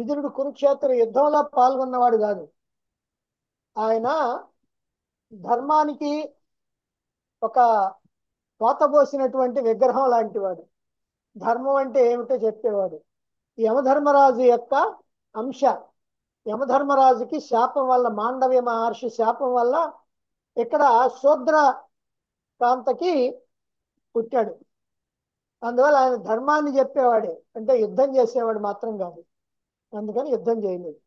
విదురుడు కురుక్షేత్ర యుద్ధంలో పాల్గొన్నవాడు కాదు ఆయన ధర్మానికి ఒక పోతపోసినటువంటి విగ్రహం లాంటివాడు ధర్మం అంటే ఏమిటో చెప్పేవాడు యమధర్మరాజు యొక్క అంశ యమధర్మరాజుకి శాపం వల్ల మాండవ్య మహర్షి శాపం వల్ల ఇక్కడ శూద్ర ప్రాంతకి పుట్టాడు అందువల్ల ఆయన ధర్మాన్ని చెప్పేవాడే అంటే యుద్ధం చేసేవాడు మాత్రం కాదు అందుకని యుద్ధం చేయలేదు